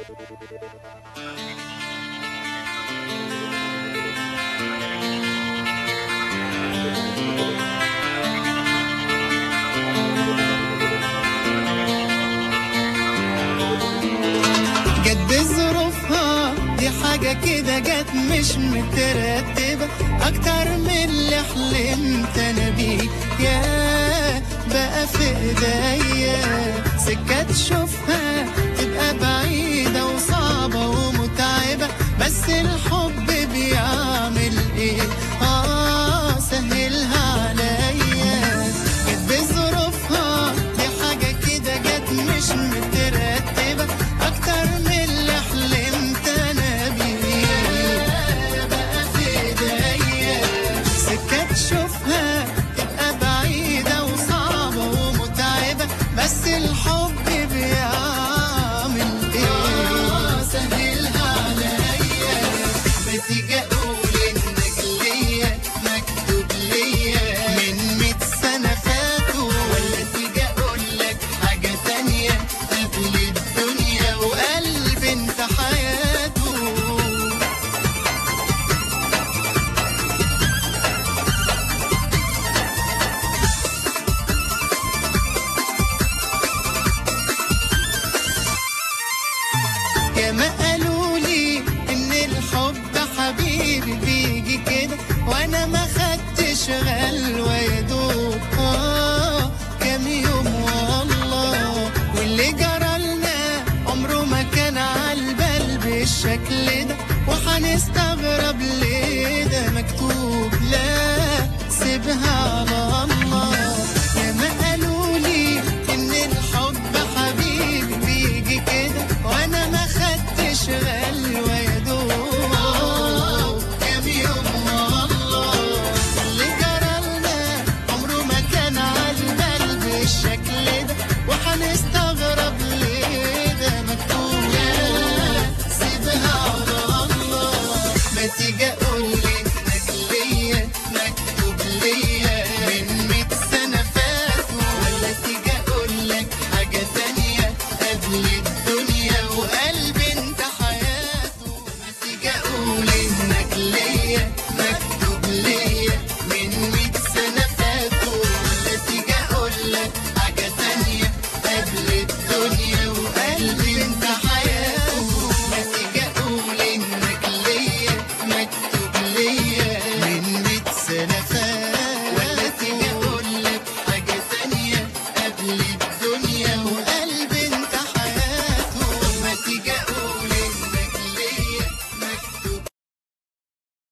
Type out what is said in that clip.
جت بظروفها دي حاجة كده جت مش مترتبة أكتر من اللي حلمت أنا بيه يا بقى في إيديا سكة تشوفها تبقى بعيدة وصعبة ومتعبة بس الحب بيعمل إيه آه سهلها عليا جت بظروفها دي حاجة كده جت مش مترتبة أكتر من اللي حلمت أنا بيه بقى في إيديا سكة تشوفها تبقى بعيدة وصعبة ومتعبة بس الحب بيعمل إيه سهلها عليا بتيجي أقول إنك ليا مكتوب ليا من مية سنة فاتوا ولا تيجي أقول لك حاجة تانية قبل الدنيا وقلبي انت حياته يا ما قالوا لي ان الحب حبيبي بيجي كده وانا ما خدتش غلوة يا دوب اه كام يوم والله واللي جرالنا عمره ما كان عالبال بالشكل ده وهنستغرب ليه ده مكتوب لا سيبها على